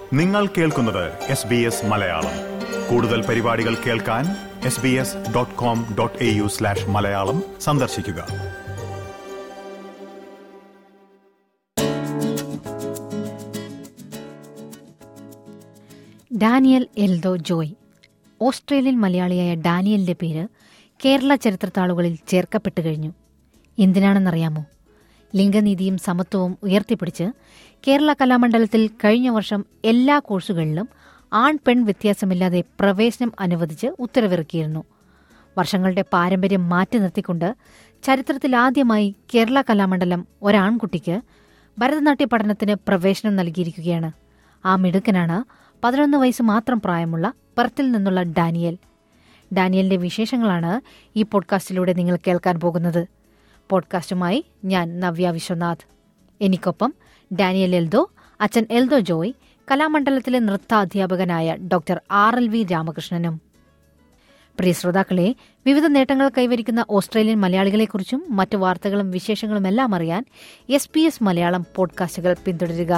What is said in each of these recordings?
നിങ്ങൾ കേൾക്കുന്നത് S B S Malayalam കൂടുതൽ പരിപാടികൾ കേൾക്കാൻ S B S dot com dot A U slash Malayalam സന്ദർശിക്കുക ഡാനിയൽ എൽദോ ജോയ് ഓസ്ട്രേലിയൻ മലയാളിയായ ഡാനിയലിന്റെ പേര് കേരള ചരിത്രത്താളുകളിൽ ചേർക്കപ്പെട്ടു കഴിഞ്ഞു എന്തിനാണെന്നറിയാമോ ലിംഗനീതിയും സമത്വവും ഉയർത്തിപ്പിടിച്ച് കേരള കലാമണ്ഡലത്തിൽ കഴിഞ്ഞ വർഷം എല്ലാ കോഴ്സുകളിലും ആൺ പെൺ വ്യത്യാസമില്ലാതെ പ്രവേശനം അനുവദിച്ച് ഉത്തരവിറക്കിയിരുന്നു വർഷങ്ങളുടെ പാരമ്പര്യം മാറ്റി നിർത്തിക്കൊണ്ട് ചരിത്രത്തിൽ ആദ്യമായി കേരള കലാമണ്ഡലം ഒരാൺകുട്ടിക്ക് ഭരതനാട്യ പഠനത്തിന് പ്രവേശനം നൽകിയിരിക്കുകയാണ് ആ മിടുക്കനാണ് പതിനൊന്ന് വയസ്സ് മാത്രം പ്രായമുള്ള പെർത്തിൽ നിന്നുള്ള ഡാനിയൽ ഡാനിയലിന്റെ വിശേഷങ്ങളാണ് ഈ പോഡ്കാസ്റ്റിലൂടെ നിങ്ങൾ കേൾക്കാൻ പോകുന്നത് പോഡ്കാസ്റ്റുമായി ഞാൻ നവ്യ വിശ്വനാഥ് എനിക്കൊപ്പം ഡാനിയൽ എൽദോ അച്ഛൻ എൽദോ ജോയ് കലാമണ്ഡലത്തിലെ നൃത്താധ്യാപകനായ ഡോക്ടർ ആർ എൽ വി രാമകൃഷ്ണനും പ്രിയ ശ്രോതാക്കളെ വിവിധ നേട്ടങ്ങൾ കൈവരിക്കുന്ന ഓസ്ട്രേലിയൻ മലയാളികളെക്കുറിച്ചും മറ്റു വാർത്തകളും വിശേഷങ്ങളും എല്ലാം അറിയാൻ എസ് പി എസ് മലയാളം പോഡ്കാസ്റ്റുകൾ പിന്തുടരുക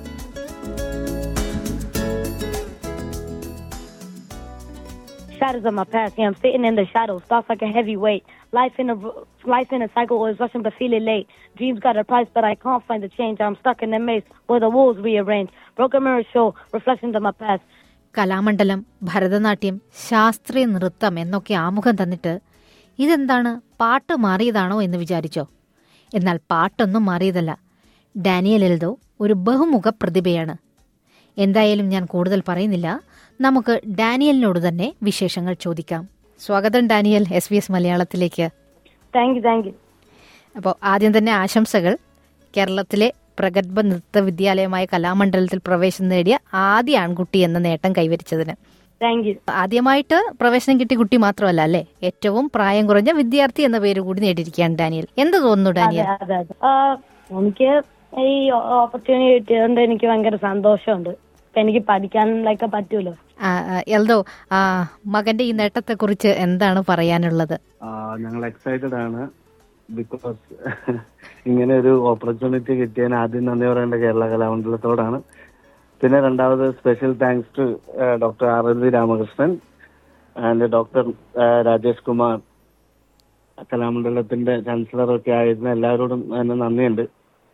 shadows of my past. Yeah, I'm sitting in the shadows. Thoughts like a heavy weight. Life in a life in a cycle is rushing but feeling late. Dreams got a price, but I can't find the change. I'm stuck in a maze where the walls rearrange. Broken mirrors show reflections of my past. Kalamandalam Bharatanatyam ശാസ്ത്രീയ നൃത്തം എന്നൊക്കെ ആമുഖം തന്നിട്ട് ഇതെന്താണ് പാട്ട് മാറിയതാണോ എന്ന് വിചാരിച്ചോ എന്നാൽ പാട്ടൊന്നും മാറിയതല്ല ഡാനിയൽ എൽദോ ഒരു ബഹുമുഖ പ്രതിഭയാണ് എന്തായാലും ഞാൻ കൂടുതൽ പറയുന്നില്ല നമുക്ക് ഡാനിയലിനോട് തന്നെ വിശേഷങ്ങൾ ചോദിക്കാം സ്വാഗതം ഡാനിയൽ എസ് ബി എസ് മലയാളത്തിലേക്ക് Thank you, thank you. അപ്പോൾ ആദ്യം തന്നെ ആശംസകൾ കേരളത്തിലെ പ്രഗത്ഭ നൃത്ത വിദ്യാലയമായ കലാമണ്ഡലത്തിൽ പ്രവേശനം നേടിയ ആദ്യ ആൺകുട്ടി എന്ന നേട്ടം കൈവരിച്ചതിന് Thank you. ആദ്യമായിട്ട് പ്രവേശനം കിട്ടിയ കുട്ടി മാത്രമല്ല അല്ലേ ഏറ്റവും പ്രായം കുറഞ്ഞ വിദ്യാർത്ഥി എന്ന പേര് കൂടി നേടിയിരിക്കുകയാണ് ഡാനിയൽ എന്ത് തോന്നുന്നു അതെ ഡാനിയൽ അതെ അതെ ആ, എനിക്ക് ഈ ഓപ്പർച്യൂണിറ്റി കിട്ടിയതുകൊണ്ട് എനിക്ക് ഭയങ്കര സന്തോഷമുണ്ട് ഇപ്പൊ എനിക്ക് പഠിക്കാനൊക്കെ പറ്റൂലോ ആ, ആ, എൽദോ ആ, മകന്റെ ഈ നേട്ടത്തെ കുറിച്ച് എന്താണ് പറയാനുള്ളത് ഞങ്ങൾ എക്സൈറ്റഡ് ആണ് ബിക്കോസ് ഇങ്ങനെ ഒരു ഓപ്പർച്യൂണിറ്റി കിട്ടിയതിന് ആദ്യം നന്ദി പറയേണ്ട കേരള കലാമണ്ഡലത്തോടാണ് പിന്നെ രണ്ടാമത് special thanks to doctor R L V Ramakrishnan and doctor Rajesh Kumar കലാമണ്ഡലത്തിന്റെ ചാൻസലർ ഒക്കെ ആയിരുന്ന എല്ലാവരോടും തന്നെ നന്ദിയുണ്ട്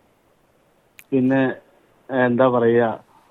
പിന്നെ ആ, എന്താ പറയുക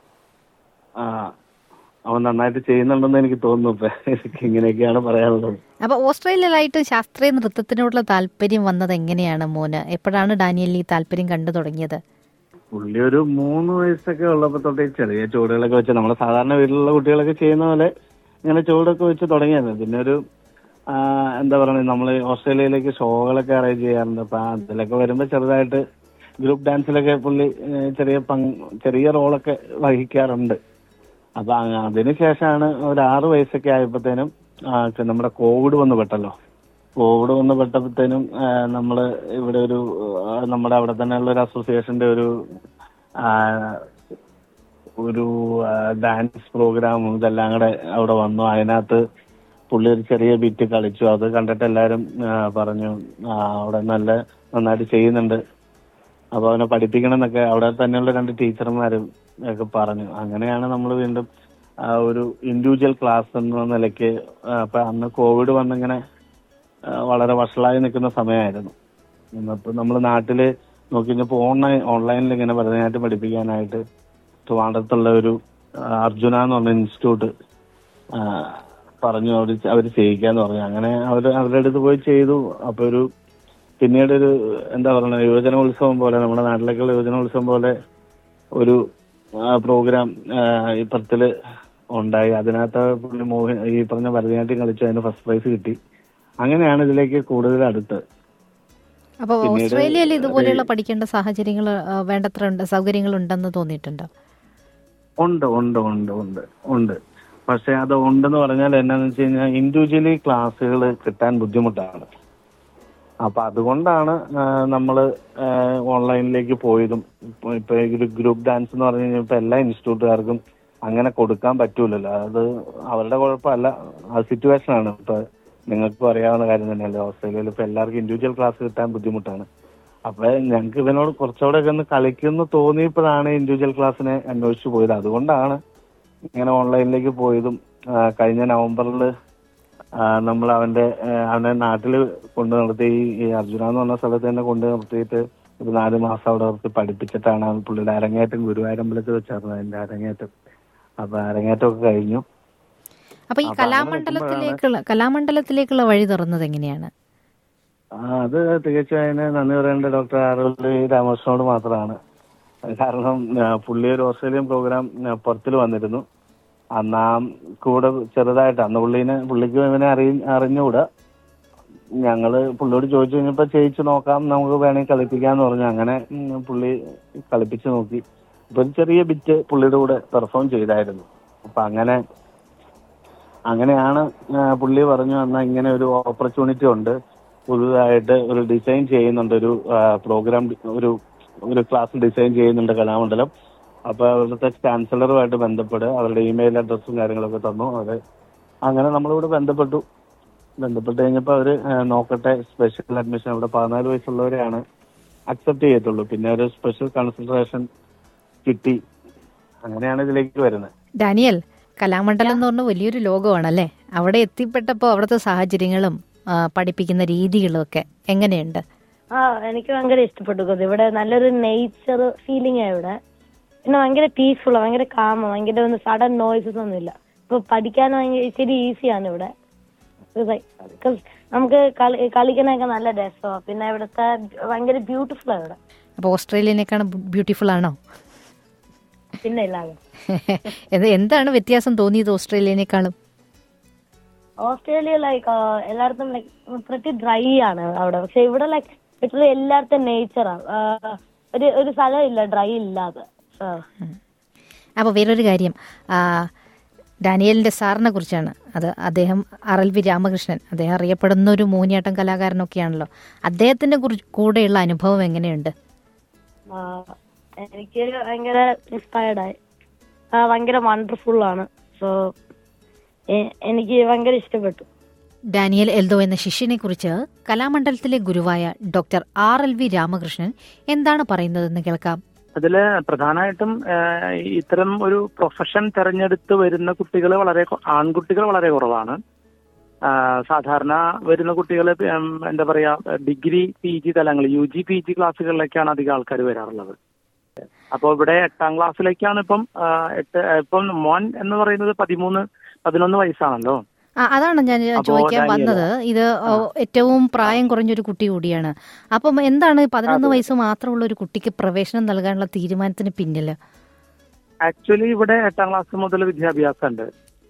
ആ, അവൻ നന്നായിട്ട് ചെയ്യുന്നുണ്ടെന്ന് എനിക്ക് തോന്നുന്നു ഇപ്പൊ എനിക്ക് ഇങ്ങനെയൊക്കെയാണ് പറയാനുള്ളത് അപ്പൊ ഓസ്ട്രേലിയയിലായിട്ട് ശാസ്ത്രീയ നൃത്തത്തിനോടുള്ള താല്പര്യം വന്നത് എങ്ങനെയാണ് മോന് എപ്പോഴാണ് ഡാനിയൽ ഈ താല്പര്യം കണ്ടു തുടങ്ങിയത് പുള്ളി ഒരു മൂന്ന് വയസ്സൊക്കെ ഉള്ളപ്പോ തൊട്ടേ ചെറിയ ചുവടുകളൊക്കെ വെച്ച് നമ്മളെ സാധാരണ വീട്ടിലുള്ള കുട്ടികളൊക്കെ ചെയ്യുന്ന പോലെ ഇങ്ങനെ ചുവടൊക്കെ വെച്ച് തുടങ്ങിയത് പിന്നെ ഒരു ആ, എന്താ പറയുക നമ്മൾ ഓസ്ട്രേലിയയിലേക്ക് ഷോകളൊക്കെ അറേഞ്ച് ചെയ്യാറുണ്ട് അപ്പൊ അതിലൊക്കെ വരുമ്പോ ചെറുതായിട്ട് ഗ്രൂപ്പ് ഡാൻസിലൊക്കെ പുള്ളി ഏ, ചെറിയ പങ്ക് ചെറിയ റോളൊക്കെ വഹിക്കാറുണ്ട് അപ്പൊ അ- അതിനുശേഷമാണ് ഒരു ആറ് വയസ്സൊക്കെ ആയപ്പോഴത്തേനും ആ, നമ്മുടെ കോവിഡ് വന്ന് പെട്ടല്ലോ കോവിഡ് വന്ന് പെട്ടപ്പോഴത്തേനും ആ, നമ്മള് ഇവിടെ ഒരു ആ, നമ്മുടെ അവിടെ തന്നെയുള്ള ഒരു അസോസിയേഷന്റെ ഒരു ആ, ഒരു ആ, ഡാൻസ് പ്രോഗ്രാമും ഇതെല്ലാം കൂടെ അവിടെ വന്നു അതിനകത്ത് പുള്ളി ഒരു ചെറിയ ബിറ്റ് കളിച്ചു അത് കണ്ടിട്ട് എല്ലാരും ആ, പറഞ്ഞു ആ, അവിടെ നല്ല നന്നായിട്ട് ചെയ്യുന്നുണ്ട് അപ്പൊ അവനെ പഠിപ്പിക്കണം എന്നൊക്കെ അവിടെ തന്നെയുള്ള രണ്ട് ടീച്ചർമാരും ഒക്കെ പറഞ്ഞു അങ്ങനെയാണ് നമ്മൾ വീണ്ടും ആ ഒരു ഇൻഡിവിജ്വൽ ക്ലാസ് എന്ന നിലയ്ക്ക് ആ, അപ്പൊ അന്ന് കോവിഡ് വന്നിങ്ങനെ ആ, വളരെ വഷളായി നിൽക്കുന്ന സമയമായിരുന്നു ഇന്നിപ്പോ നമ്മൾ നാട്ടില് നോക്കി കഴിഞ്ഞപ്പോ ഓൺലൈൻ ഓൺലൈനിൽ ഇങ്ങനെ ഭരതനാട്യം പഠിപ്പിക്കാനായിട്ട് ട്രിവാൻഡ്രത്തുള്ള ഒരു ആ, അർജുന എന്ന് പറഞ്ഞ ഇൻസ്റ്റിറ്റ്യൂട്ട് ആ, പറഞ്ഞു അവർ അവര് ചെയ്യിക്കാന്ന് പറഞ്ഞു അങ്ങനെ അവര് അവരുടെ അടുത്ത് പോയി ചെയ്തു അപ്പൊ ഒരു പിന്നീട് ഒരു എന്താ പറയുക യുവജനോത്സവം പോലെ നമ്മുടെ നാട്ടിലേക്കുള്ള യുവജനോത്സവം പോലെ ഒരു പ്രോഗ്രാം ഇപ്പുറത്തില് ഉണ്ടായി അതിനകത്ത് പുള്ളി മോഹൻ ഈ പറഞ്ഞ ഭരതനാട്യം കളിച്ചു അതിന് ഫസ്റ്റ് പ്രൈസ് കിട്ടി അങ്ങനെയാണ് ഇതിലേക്ക് കൂടുതൽ അടുത്ത് അപ്പൊ പിന്നീട് ഓസ്ട്രേലിയയിൽ ഇതുപോലെയുള്ള പഠിക്കേണ്ട സാഹചര്യങ്ങൾ വേണ്ടത്ര ഉണ്ട് സൗകര്യങ്ങൾ ഉണ്ടെന്ന് തോന്നിയിട്ടുണ്ടോ ഉണ്ട് ഉണ്ട് ഉണ്ട് ഉണ്ട് ഉണ്ട് പക്ഷെ അത് ഉണ്ടെന്ന് പറഞ്ഞാൽ എന്നാന്ന് വെച്ച് കഴിഞ്ഞാൽ ഇൻഡിവിജ്വലി ക്ലാസ്സുകൾ കിട്ടാൻ ബുദ്ധിമുട്ടാണ് അപ്പൊ അതുകൊണ്ടാണ് ആ, നമ്മള് ആ, ഓൺലൈനിലേക്ക് പോയതും ഇപ്പൊ ഇപ്പൊ ഈ ഒരു ഗ്രൂപ്പ് ഡാൻസ് എന്ന് പറഞ്ഞു കഴിഞ്ഞാൽ ഇപ്പൊ എല്ലാ ഇൻസ്റ്റിറ്റ്യൂട്ടുകാർക്കും അങ്ങനെ കൊടുക്കാൻ പറ്റൂലല്ലോ അത് അവരുടെ കുഴപ്പമല്ല ആ സിറ്റുവേഷൻ ആണ് ഇപ്പൊ നിങ്ങൾക്കും അറിയാവുന്ന കാര്യം തന്നെയല്ലേ ഓസ്ട്രേലിയയിൽ ഇപ്പൊ എല്ലാവർക്കും ഇൻഡിവിജ്വൽ ക്ലാസ് കിട്ടാൻ ബുദ്ധിമുട്ടാണ് അപ്പൊ ഞങ്ങൾക്ക് ഇവനോട് കുറച്ചുകൂടെ ഒക്കെ ഒന്ന് കളിക്കുന്നു തോന്നിയപ്പോഴാണ് ഇൻഡിവിജ്വൽ ക്ലാസ്സിനെ അന്വേഷിച്ചു പോയത് അതുകൊണ്ടാണ് ഇങ്ങനെ ഓൺലൈനിലേക്ക് പോയതും ആ, കഴിഞ്ഞ നവംബറിൽ നമ്മൾ അവന്റെ ആ, അവന്റെ നാട്ടിൽ കൊണ്ടു നിർത്തി ഈ- ഈ അർജുന എന്ന് പറഞ്ഞ സ്ഥലത്ത് തന്നെ കൊണ്ടു നിർത്തിയിട്ട് ഒരു നാല് മാസം അവിടെ നിർത്തി പഠിപ്പിച്ചിട്ടാണ് അവൻ പുള്ളിയുടെ അരങ്ങേറ്റം ഗുരുവായൂരമ്പലത്തിൽ വെച്ചായിരുന്നു അതിന്റെ അരങ്ങേറ്റം അപ്പൊ അരങ്ങേറ്റം ഒക്കെ കഴിഞ്ഞു അപ്പൊ ഈ അപ്പൊ അങ്ങനെ കലാമണ്ഡലത്തിലേക്കുള്ള കലാമണ്ഡലത്തിലേക്കുള്ള വഴി തുറന്നത് എങ്ങനെയാണ് ആ അത് തികച്ചും അതിന് നന്ദി പറയേണ്ട ഡോക്ടർ ആറുള്ളി രാമകൃഷ്ണനോട് മാത്രമാണ് കാരണം ആ, പുള്ളി ഒരു ഓസ്ട്രേലിയൻ പ്രോഗ്രാം ആ, പുറത്തിൽ വന്നിരുന്നു അന്ന് ആ കൂടെ ചെറുതായിട്ട് അന്ന് പുള്ളീനെ പുള്ളിക്ക് ഇവനെ അറിയ അറിഞ്ഞുകൂടാ ഞങ്ങള് പുള്ളിയോട് ചോദിച്ചു കഴിഞ്ഞപ്പോ ചെയ്യിച്ചു നോക്കാം നമുക്ക് വേണമെങ്കിൽ കളിപ്പിക്കാന്ന് പറഞ്ഞു അങ്ങനെ ഉം, പുള്ളി കളിപ്പിച്ചു നോക്കി ഇപ്പൊ ഒരു ചെറിയ ബിറ്റ് പുള്ളിയുടെ കൂടെ പെർഫോം ചെയ്തായിരുന്നു അപ്പൊ അങ്ങനെ അങ്ങനെയാണ് ആ, പുള്ളി പറഞ്ഞു എന്നാ ഇങ്ങനെ ഒരു ഓപ്പർച്യൂണിറ്റി ഉണ്ട് പുതുതായിട്ട് ഒരു ഡിസൈൻ ചെയ്യുന്നുണ്ട് ഒരു പ്രോഗ്രാം ഒരു ഒരു ക്ലാസ് ഡിസൈൻ ചെയ്യുന്നുണ്ട് കലാമണ്ഡലം അപ്പൊ അവിടുത്തെ ചാൻസലറുമായിട്ട് ബന്ധപ്പെടുക അവരുടെ ഇമെയിൽ അഡ്രസ്സും കാര്യങ്ങളൊക്കെ തന്നു അത് അങ്ങനെ നമ്മളിവിടെ ബന്ധപ്പെട്ടു ബന്ധപ്പെട്ട് കഴിഞ്ഞപ്പോൾ അവര് ആ, നോക്കട്ടെ സ്പെഷ്യൽ അഡ്മിഷൻ ഇവിടെ പതിനാല് വയസ്സുള്ളവരെയാണ് അക്സെപ്റ്റ് ചെയ്യത്തുള്ളൂ പിന്നെ ഒരു സ്പെഷ്യൽ കൺസിഡറേഷൻ കിട്ടി അങ്ങനെയാണ് ഇതിലേക്ക് വരുന്നത് ഡാനിയൽ കലാമണ്ഡലം എന്ന് പറഞ്ഞ വലിയൊരു ലോകമാണല്ലേ അവിടെ എത്തിപ്പെട്ടപ്പോൾ അവിടുത്തെ സാഹചര്യങ്ങളും ആ, പഠിപ്പിക്കുന്ന രീതികളും ഒക്കെ എങ്ങനെയുണ്ട് ആ എനിക്ക് ഭയങ്കര ഇഷ്ടപ്പെട്ടു because ഇവിടെ നല്ലൊരു നേച്ചർ ഫീലിംഗ് ഇവിടെ പിന്നെ ഭയങ്കര പീസ്ഫുൾ ഭയങ്കര കാമ ഭയങ്കര ഒന്ന് സഡൻ നോയ്സസ് ഒന്നും ഇല്ല ഇപ്പൊ പഠിക്കാൻ ഭയങ്കര ഇച്ചിരി ഈസിയാണ് ഇവിടെ Because like- because നമുക്ക് കളി കളിക്കാനൊക്കെ നല്ല രസമാണ് പിന്നെ ഇവിടുത്തെ ഭയങ്കര ബ്യൂട്ടിഫുൾ ആണ് ഇവിടെ അപ്പോൾ ഓസ്ട്രേലിയനേക്കാണ് ബ്യൂട്ടിഫുൾ ആണോ പിന്നെ ഇല്ലാതെ ഇത് എന്താണ് വ്യത്യാസം തോന്നിയത് ഓസ്ട്രേലിയനേക്കാളും ഓസ്ട്രേലിയ ലൈക്ക് എല്ലായിടത്തും ലൈക്ക് പ്രതി ഡ്രൈ ആണ് അവിടെ പക്ഷെ ഇവിടെ ലൈക്ക് ലിറ്ററലി എല്ലായിടത്തും നേച്ചറാണ് ഒരു ഒരു സ്ഥലം ഇല്ല ഡ്രൈ ഇല്ലാതെ So, അപ്പോൾ വേറൊരു കാര്യം ആ, ഡാനിയലിന്റെ സാറിനെ കുറിച്ചാണ് അത് അദ്ദേഹം ആർ എൽ വി രാമകൃഷ്ണൻ അദ്ദേഹം അറിയപ്പെടുന്ന ഒരു മോഹിനിയാട്ടം കലാകാരനൊക്കെയാണല്ലോ അദ്ദേഹത്തിന്റെ കുറി- കൂടെയുള്ള അനുഭവം എങ്ങനെയുണ്ട് ആ, എനിക്ക് ഭയങ്കര ഇൻസ്പയർഡ് ആയി ആ, ഭയങ്കര വണ്ടർഫുൾ ആണ് സോ എനിക്ക് ഭയങ്കര ഇഷ്ടപ്പെട്ടു ഡാനിയൽ എൽദോ എന്ന ശിഷ്യനെ കുറിച്ച് കലാമണ്ഡലത്തിലെ ഗുരുവായ doctor R L V Ramakrishnan എന്താണ് പറയുന്നതെന്ന് കേൾക്കാം അതില് പ്രധാനമായിട്ടും ഏഹ്, ഇത്തരം ഒരു പ്രൊഫഷൻ തെരഞ്ഞെടുത്ത് വരുന്ന കുട്ടികൾ വളരെ കൊ- ആൺകുട്ടികൾ വളരെ കുറവാണ് ആഹ്, സാധാരണ വരുന്ന കുട്ടികൾ എന്താ പറയാ ഡിഗ്രി പി ജി തലങ്ങൾ യു ജി പി ജി ക്ലാസ്സുകളിലേക്കാണ് അധികം ആൾക്കാർ വരാറുള്ളത് അപ്പോൾ ഇവിടെ എട്ടാം ക്ലാസ്സിലേക്കാണ് ഇപ്പം ആഹ്, എട്ട് ഇപ്പം മോൻ എന്ന് പറയുന്നത് പതിമൂന്ന് പതിനൊന്ന് വയസ്സാണല്ലോ ആ, അതാണ് ഞാൻ അപ്പോ ചോദിക്കാൻ ഡാനിയൽ, വന്നത് ഇത് ഓ, ഏറ്റവും പ്രായം കുറഞ്ഞൊരു കുട്ടി കൂടിയാണ് അപ്പം എന്താണ് പതിനൊന്ന് വയസ്സ് മാത്രമുള്ള ഒരു കുട്ടിക്ക് പ്രവേശനം നൽകാനുള്ള തീരുമാനത്തിന് പിന്നില് ആക്ച്വലി ഇവിടെ എട്ടാം ക്ലാസ് മുതൽ വിദ്യാഭ്യാസം ഉണ്ട്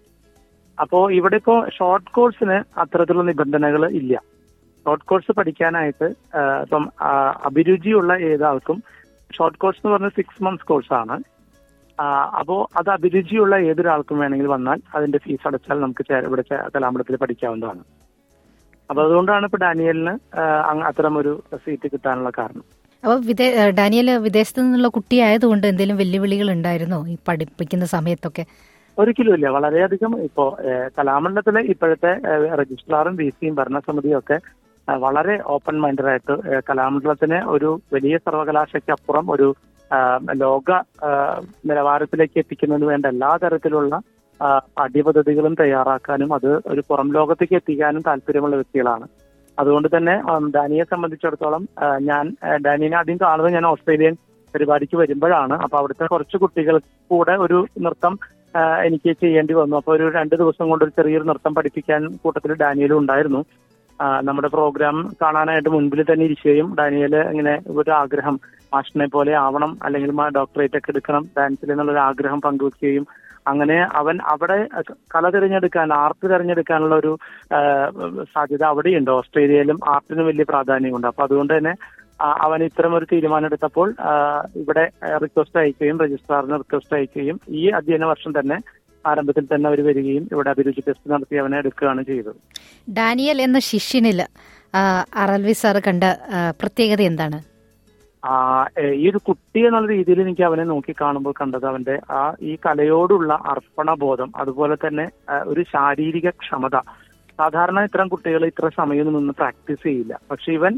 അപ്പോ ഇവിടെ ഇപ്പോ ഷോർട്ട് കോഴ്സിന് അത്തരത്തിലുള്ള നിബന്ധനകൾ ഇല്ല ഷോർട്ട് കോഴ്സ് പഠിക്കാനായിട്ട് ആ, ഇപ്പം ആ, അഭിരുചിയുള്ള ഏതാൾക്കും ഷോർട്ട് കോഴ്സ് എന്ന് പറഞ്ഞ സിക്സ് മന്ത്സ് കോഴ്സാണ് അപ്പോ അത് അഭിരുചിയുള്ള ഏതൊരാൾക്കും വേണമെങ്കിൽ വന്നാൽ അതിന്റെ ഫീസ് അടച്ചാൽ നമുക്ക് ചേ- ഇവിടെ ചേ- കലാമണ്ഡലത്തിൽ പഠിക്കാവുന്നതാണ് അപ്പൊ അതുകൊണ്ടാണ് ഇപ്പൊ ഡാനിയലിന് ആ, അങ്ങ് അത്തരം ഒരു സീറ്റ് കിട്ടാനുള്ള കാരണം അപ്പൊ വിദേ ഡാനിയൽ വിദേശത്ത് നിന്നുള്ള കുട്ടിയായതുകൊണ്ട് എന്തെങ്കിലും വെല്ലുവിളികൾ ഉണ്ടായിരുന്നോ ഈ പഠിപ്പിക്കുന്ന സമയത്തൊക്കെ ഒരിക്കലും ഇല്ല വളരെയധികം ഇപ്പോ ഏഹ്, കലാമണ്ഡലത്തിലെ ഇപ്പോഴത്തെ ഏഹ്, രജിസ്ട്രാറും വി സിയും ഭരണസമിതിയും ഒക്കെ ഏഹ്, വളരെ ഓപ്പൺ മൈൻഡഡ് ആയിട്ട് ഏഹ്, കലാമണ്ഡലത്തിനെ ഒരു വലിയ സർവകലാശയ്ക്ക് അപ്പുറം ഒരു ആഹ്, ലോക ആഹ്, നിലവാരത്തിലേക്ക് എത്തിക്കുന്നതിന് വേണ്ട എല്ലാ തരത്തിലുള്ള ആഹ്, പാഠ്യപദ്ധതികളും തയ്യാറാക്കാനും അത് ഒരു പുറം ലോകത്തേക്ക് എത്തിക്കാനും താല്പര്യമുള്ള വ്യക്തികളാണ് അതുകൊണ്ട് തന്നെ ഉം, ഡാനിയെ സംബന്ധിച്ചിടത്തോളം ആഹ്, ഞാൻ ആഹ്, ഡാനിയെ ആദ്യം കാണുന്നത് ഞാൻ ഓസ്ട്രേലിയൻ പരിപാടിക്ക് വരുമ്പോഴാണ് അപ്പൊ അവിടുത്തെ കുറച്ച് കുട്ടികൾ കൂടെ ഒരു നൃത്തം ആ, എനിക്ക് ചെയ്യേണ്ടി വന്നു അപ്പൊ ഒരു രണ്ട് ദിവസം കൊണ്ട് ഒരു ചെറിയൊരു നൃത്തം പഠിപ്പിക്കാൻ കൂട്ടത്തിൽ ഡാനിയലും ഉണ്ടായിരുന്നു ആ, നമ്മുടെ പ്രോഗ്രാം കാണാനായിട്ട് മുൻപിൽ തന്നെ ഇരിക്കുകയും ഡാനിയല് ഇങ്ങനെ ഒരു ആഗ്രഹം മാഷിനെ പോലെ ആവണം അല്ലെങ്കിൽ ഡോക്ടറേറ്റ് ഒക്കെ എടുക്കണം ഡാൻസിൽ എന്നുള്ളൊരു ആഗ്രഹം പങ്കുവെക്കുകയും അങ്ങനെ അവൻ അവിടെ കല തിരഞ്ഞെടുക്കാൻ ആർട്ട് തിരഞ്ഞെടുക്കാനുള്ള ഒരു ആ, സാധ്യത അവിടെയുണ്ട് ഓസ്ട്രേലിയയിലും ആർട്ടിന് വലിയ പ്രാധാന്യമുണ്ട് അപ്പൊ അതുകൊണ്ട് തന്നെ ആ, അവൻ ഇത്തരം ഒരു തീരുമാനം എടുത്തപ്പോൾ ആ, ഇവിടെ റിക്വസ്റ്റ് അയക്കുകയും രജിസ്ട്രാറിന് റിക്വസ്റ്റ് അയക്കുകയും ഈ അധ്യയന വർഷം തന്നെ ആരംഭത്തിൽ തന്നെ അവർ വരികയും ഇവിടെ അഭിരുചി ടെസ്റ്റ് നടത്തി അവനെ എടുക്കുകയാണ് ചെയ്തത് ഡാനിയൽ എന്ന ശിഷ്യനിൽ ആർ എൽ വി സാർ കണ്ട ആ, പ്രത്യേകത എന്താണ് ആ ഏ, ഈ ഒരു കുട്ടി എന്നുള്ള രീതിയിൽ എനിക്ക് അവനെ നോക്കി കാണുമ്പോൾ കണ്ടത് അവന്റെ ആ ഈ കലയോടുള്ള അർപ്പണബോധം അതുപോലെ തന്നെ ആ, ഒരു ശാരീരിക ക്ഷമത സാധാരണ ഇത്തരം കുട്ടികൾ ഇത്ര സമയം നിന്ന് പ്രാക്ടീസ് ചെയ്യില്ല പക്ഷെ ഇവൻ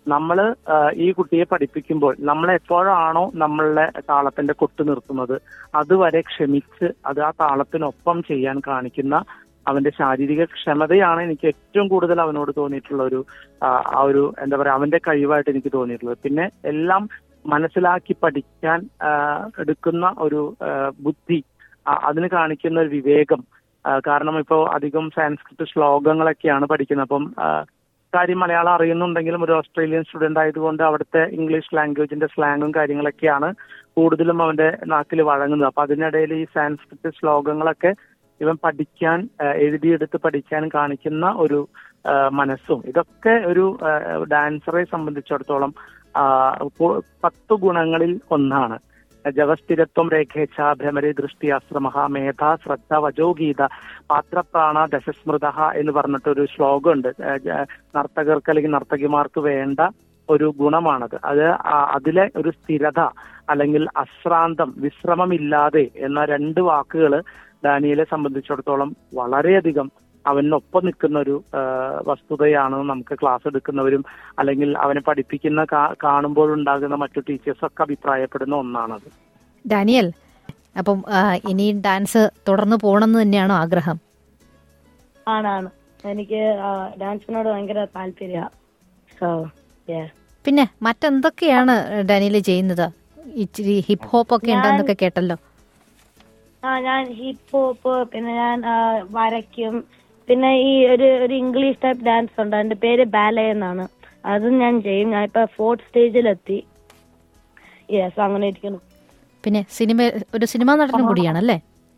നമ്മൾ ഈ കുട്ടിയെ പഠിപ്പിക്കുമ്പോൾ നമ്മൾ എപ്പോഴാണോ നമ്മളുടെ താളത്തിന്റെ കൊട്ട് നിർത്തുന്നത് അതുവരെ ക്ഷമിച്ച് അത് ആ താളത്തിനൊപ്പം ചെയ്യാൻ കാണിക്കുന്ന അവന്റെ ശാരീരിക ക്ഷമതയാണ് എനിക്ക് ഏറ്റവും കൂടുതൽ അവനോട് തോന്നിയിട്ടുള്ള ഒരു ആ, ആ ഒരു എന്താ പറയാ അവന്റെ കഴിവായിട്ട് എനിക്ക് തോന്നിയിട്ടുള്ളത് പിന്നെ എല്ലാം മനസ്സിലാക്കി പഠിക്കാൻ ആ, എടുക്കുന്ന ഒരു ആ, ബുദ്ധി ആ, അതിന് കാണിക്കുന്ന ഒരു വിവേകം ആ, കാരണം ഇപ്പോൾ അധികം സാൻസ്ക്രിറ്റ് ശ്ലോകങ്ങളൊക്കെയാണ് പഠിക്കുന്നത് അപ്പം ആ, കാര്യം മലയാളം അറിയുന്നുണ്ടെങ്കിലും ഒരു ഓസ്ട്രേലിയൻ സ്റ്റുഡന്റ് ആയതുകൊണ്ട് അവിടുത്തെ ഇംഗ്ലീഷ് ലാംഗ്വേജിന്റെ സ്ലാങ്ങും കാര്യങ്ങളൊക്കെയാണ് കൂടുതലും അവന്റെ നാക്കിൽ വഴങ്ങുന്നത് അപ്പൊ അതിനിടയിൽ ഈ സാൻസ്ക്രിറ്റ് ശ്ലോകങ്ങളൊക്കെ ഇവൻ പഠിക്കാൻ ആ, എഴുതിയെടുത്ത് പഠിക്കാൻ കാണിക്കുന്ന ഒരു ആ, മനസ്സും ഇതൊക്കെ ഒരു ആ, ഡാൻസറെ സംബന്ധിച്ചിടത്തോളം ആ, പു- പത്ത് ഗുണങ്ങളിൽ ഒന്നാണ് ജവസ്ഥിരത്വം രേഖേച്ഛ ഭ്രമരി ദൃഷ്ടി അശ്രമ മേധ ശ്രദ്ധ വജോഗീത പാത്രപ്രാണ ദശസ്മൃത എന്ന് പറഞ്ഞിട്ടൊരു ശ്ലോകമുണ്ട് ഏ, ജ- നർത്തകർക്ക് അല്ലെങ്കിൽ നർത്തകിമാർക്ക് വേണ്ട ഒരു ഗുണമാണത് അത് ആ- അതിലെ ഒരു സ്ഥിരത അല്ലെങ്കിൽ അശ്രാന്തം വിശ്രമമില്ലാതെ എന്ന രണ്ട് വാക്കുകൾ ഡാനിയലെ സംബന്ധിച്ചിടത്തോളം വളരെയധികം അവനൊപ്പം നിൽക്കുന്ന ഒരു ആ, വസ്തുതയാണ് നമുക്ക് ക്ലാസ് എടുക്കുന്നവരും അല്ലെങ്കിൽ അവനെ പഠിപ്പിക്കുന്ന കാ- കാണുമ്പോഴുണ്ടാകുന്ന മറ്റു ടീച്ചേഴ്സൊക്കെ അഭിപ്രായപ്പെടുന്ന ഒന്നാണത് ഡാനിയൽ അപ്പം ആ, ഇനിയും ഡാൻസ് തുടർന്ന് പോകണമെന്ന് തന്നെയാണോ ആഗ്രഹം ആണാണ് എനിക്ക് ഡാൻസിനോട് ഭയങ്കര താല്പര്യമാണ് സോ പിന്നെ മറ്റെന്തൊക്കെയാണ് ഡാനിയൽ ചെയ്യുന്നത് ഇച്ചിരി ഹിപ്പ് ഹോപ്പ് ഒക്കെ ഉണ്ടെന്നൊക്കെ കേട്ടല്ലോ ആ ഞാൻ ഹിപ്പ് ഹോപ്പ് പിന്നെ ഞാൻ ആ, വരയ്ക്കും പിന്നെ ഈ ഒരു ഒരു ഇംഗ്ലീഷ് ടൈപ്പ് ഡാൻസ് ഉണ്ട് അതിന്റെ പേര് ബാലെ എന്നാണ് അതും ഞാൻ ചെയ്യും ഞാൻ ഇപ്പൊ ഫോർത്ത് സ്റ്റേജിലെത്തി യെസ് അങ്ങനെ ഇരിക്കുന്നു പിന്നെ സിനിമ ഒരു സിനിമാ നടനും കൂടിയാണല്ലേ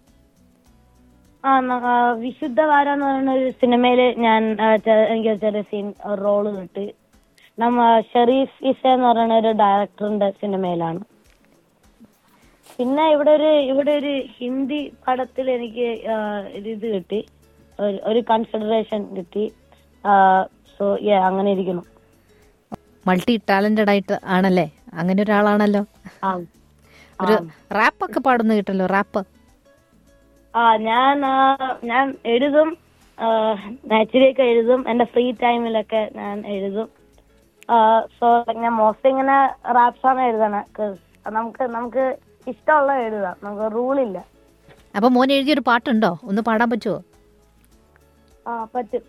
ആ ന- ആ, വിശുദ്ധ വാര എന്ന് പറയുന്ന ഒരു സിനിമയില് ഞാൻ ആ, ചെ- എനിക്ക് ഒരു ചെറിയ സീൻ റോള് കിട്ടി നമ്മ ഷെറീഫ് ഇസ എന്ന് പറയുന്ന ഒരു ഡയറക്ടറിന്റെ സിനിമയിലാണ് പിന്നെ ഇവിടെ ഒരു ഇവിടെ ഒരു ഹിന്ദി പടത്തിൽ എനിക്ക് ആ, ഒരു ഇത് കിട്ടി ഒരു- ഒരു കൺസിഡറേഷൻ കിട്ടി സോ അങ്ങനെ ഇരിക്കുന്നു മൾട്ടി ടാലന്റഡ് ആയിട്ട് ആണല്ലേ അങ്ങനെ ഒരാളാണല്ലോ ആ ഒരു റാപ്പ് ഒക്കെ പാടുന്ന കിട്ടല്ലോ റാപ്പ് ആ ഞാൻ ആ, ഞാൻ എഴുതും ആക്ച്വലി ഒക്കെ എഴുതും എന്റെ ഫ്രീ ടൈമിലൊക്കെ ഞാൻ എഴുതും സോ ഞാൻ മോസ്റ്റ്ലി ഇങ്ങനെ റാപ്സ് ആണ് എഴുതണേ 'cause നമുക്ക് നമുക്ക് ഇഷ്ടമുള്ള എഴുതാം നമുക്ക് റൂളില്ല അപ്പൊ മോൻ എഴുതിയൊരു പാട്ടുണ്ടോ ഒന്ന് പാടാൻ പറ്റുമോ ആ പറ്റും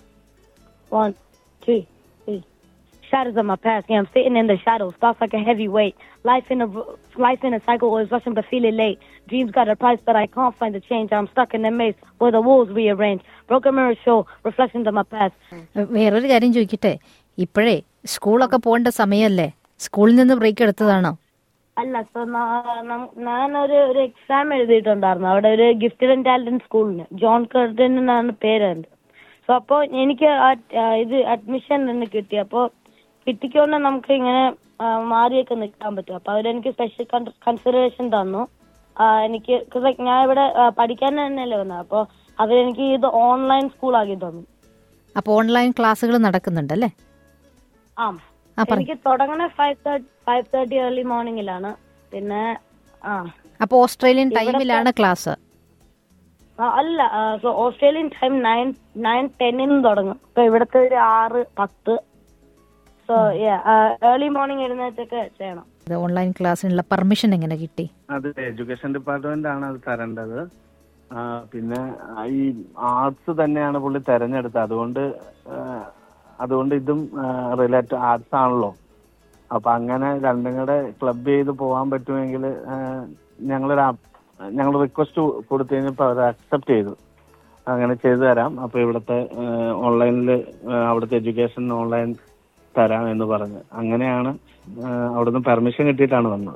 one two three Shadows of my past, yeah, I'm sitting in the shadows, thoughts like a heavy weight. Life in a life in a cycle always rushing but feeling late. Dreams got a price, but I can't find the change. I'm stuck in the maze where the walls rearrange. Broken mirrors show reflections of my past. വേറൊരു കാര്യം ചോദിക്കട്ടെ ഇപ്പോഴേ സ്കൂളൊക്കെ പോകേണ്ട സമയമല്ലേ സ്കൂളിൽ നിന്ന് break എടുത്തതാണോ അല്ല സോ ഞാനൊരു ഒരു എക്സാം എഴുതിയിട്ടുണ്ടായിരുന്നു അവിടെ ഒരു ഗിഫ്റ്റഡ് ആൻഡ് ടാലന്റ് സ്കൂളിന് ജോൺ കർട്ടൻ എന്നാണ് പേരുണ്ട് സോ അപ്പോ എനിക്ക് ആ- ആ ഇത് അഡ്മിഷൻ തന്നെ കിട്ടി അപ്പോ കിട്ടിക്കൊണ്ട് നമുക്ക് ഇങ്ങനെ ആ, മാറിയൊക്കെ നിൽക്കാൻ പറ്റും അപ്പൊ അവരെനിക്ക് സ്പെഷ്യൽ കൺസിഡറേഷൻ തന്നു ആ, എനിക്ക് 'cause like ഞാൻ ഇവിടെ ആ, പഠിക്കാൻ തന്നെയല്ലേ വന്നത് അപ്പൊ അവരെനിക്ക് ഇത് ഓൺലൈൻ സ്കൂൾ ആക്കി തന്നു അപ്പൊ ഓൺലൈൻ ക്ലാസ്സുകൾ നടക്കുന്നുണ്ടല്ലേ ആ ആ, പറയ്. എനിക്ക് തുടങ്ങണ five thirty five thirty early മോർണിംഗിലാണ് പിന്നെ ആ അപ്പൊ ഓസ്ട്രേലിയൻ ടൈമിലാണ് ക്ലാസ് ആ, അല്ല so Australian time nine nine ടെന്നിന് തുടങ്ങും ഇപ്പൊ ഇവിടുത്തെ ഒരു ആറ് പത്ത് സോ ഏർലി മോർണിംഗ് എഴുന്നേറ്റൊക്കെ ചെയ്യണം അത് ഓൺലൈൻ ക്ലാസ്സിനുള്ള പെർമിഷൻ എങ്ങനെ കിട്ടി അത് എഡ്യൂക്കേഷൻ ഡിപ്പാർട്ട്മെന്റ് ആണ് അത് തരേണ്ടത് ആ, പിന്നെ ആ, ഈ ആർട്സ് തന്നെയാണ് പുള്ളി തെരഞ്ഞെടുത്തത് അതുകൊണ്ട് ആ, അതുകൊണ്ട് ഇതും റിലേറ്റ് ആർട്സ് ആണല്ലോ അപ്പൊ അങ്ങനെ രണ്ടും കൂടെ ക്ലബ് ചെയ്ത് പോകാൻ പറ്റുമെങ്കിൽ ഞങ്ങളൊരു ഞങ്ങൾ റിക്വസ്റ്റ് കൊടുത്തു കഴിഞ്ഞപ്പോൾ അവർ അക്സെപ്റ്റ് ചെയ്തു അങ്ങനെ ചെയ്തു തരാം അപ്പൊ ഇവിടുത്തെ ഓൺലൈനിൽ അവിടുത്തെ എഡ്യൂക്കേഷൻ ഓൺലൈൻ തരാം എന്ന് പറഞ്ഞ് അങ്ങനെയാണ് ആ, അവിടുന്ന് പെർമിഷൻ കിട്ടിയിട്ടാണ് വന്നത്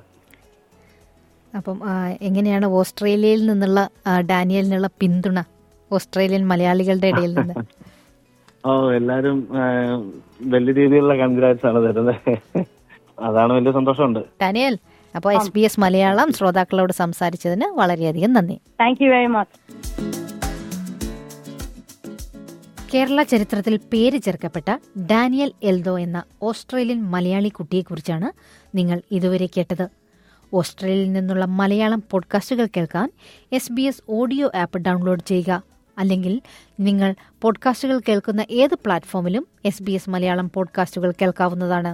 അപ്പം ആ, എങ്ങനെയാണ് ഓസ്ട്രേലിയയിൽ നിന്നുള്ള ആ, ഡാനിയലിനുള്ള പിന്തുണ ഓസ്ട്രേലിയൻ മലയാളികളുടെ ഇടയിൽ നിന്ന് ഓ എല്ലാരും ആ, വലിയ രീതിയിലുള്ള കൺഗ്രാറ്റ്സ് ആണ് തരുന്നത് അതാണ് വലിയ സന്തോഷമുണ്ട് ഡാനിയൽ അപ്പോൾ എസ് ബി എസ് മലയാളം ശ്രോതാക്കളോട് സംസാരിച്ചതിന് വളരെയധികം നന്ദി thank you very much Kerala ചരിത്രത്തിൽ പേര് ചേർക്കപ്പെട്ട ഡാനിയൽ എൽദോ എന്ന ഓസ്ട്രേലിയൻ മലയാളി കുട്ടിയെക്കുറിച്ചാണ് നിങ്ങൾ ഇതുവരെ കേട്ടത് ഓസ്ട്രേലിയയിൽ നിന്നുള്ള മലയാളം പോഡ്കാസ്റ്റുകൾ കേൾക്കാൻ S B S audio app download ചെയ്യുക അല്ലെങ്കിൽ നിങ്ങൾ പോഡ്കാസ്റ്റുകൾ കേൾക്കുന്ന ഏത് പ്ലാറ്റ്ഫോമിലും എസ് ബി എസ് മലയാളം പോഡ്കാസ്റ്റുകൾ കേൾക്കാവുന്നതാണ്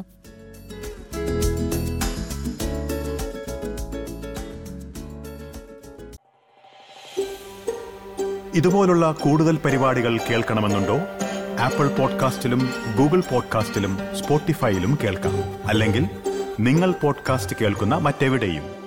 ഇതുപോലുള്ള കൂടുതൽ പരിപാടികൾ കേൾക്കണമെന്നുണ്ടോ ആപ്പിൾ പോഡ്കാസ്റ്റിലും ഗൂഗിൾ പോഡ്കാസ്റ്റിലും സ്പോട്ടിഫൈയിലും കേൾക്കാം അല്ലെങ്കിൽ നിങ്ങൾ പോഡ്കാസ്റ്റ് കേൾക്കുന്ന മറ്റെവിടെയും